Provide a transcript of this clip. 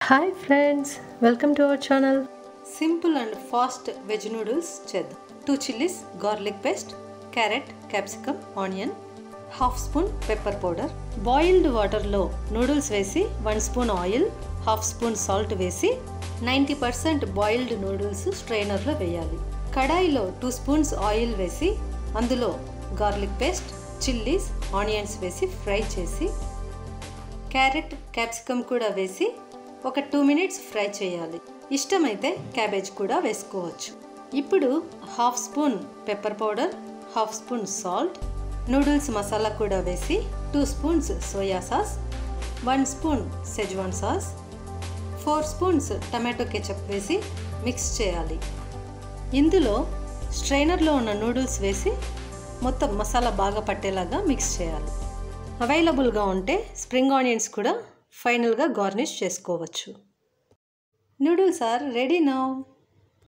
hi friends welcome to our channel simple and fast veg noodles చేద్దాం two chillies garlic paste carrot capsicum onion half spoon pepper powder boiled వాటర్లో noodles వేసి one spoon oil half spoon salt వేసి ninety percent boiled noodles స్ట్రైనర్లో వేయాలి కడాయిలో two spoons oil వేసి అందులో garlic paste chillies onions వేసి ఫ్రై చేసి క్యారెట్ క్యాప్సికమ్ కూడా వేసి ఒక టూ మినిట్స్ ఫ్రై చేయాలి ఇష్టమైతే క్యాబేజ్ కూడా వేసుకోవచ్చు ఇప్పుడు half spoon pepper powder half spoon salt noodles masala కూడా వేసి two spoons soya sauce one spoon schezwan sauce four spoons tomato ketchup వేసి మిక్స్ చేయాలి ఇందులో స్ట్రైనర్లో ఉన్న నూడిల్స్ వేసి మొత్తం మసాలా బాగా పట్టేలాగా మిక్స్ చేయాలి అవైలబుల్గా ఉంటే స్ప్రింగ్ ఆనియన్స్ కూడా ఫైనల్గా గార్నిష్ చేసుకోవచ్చు నూడిల్స్ ఆర్ రెడీ నౌ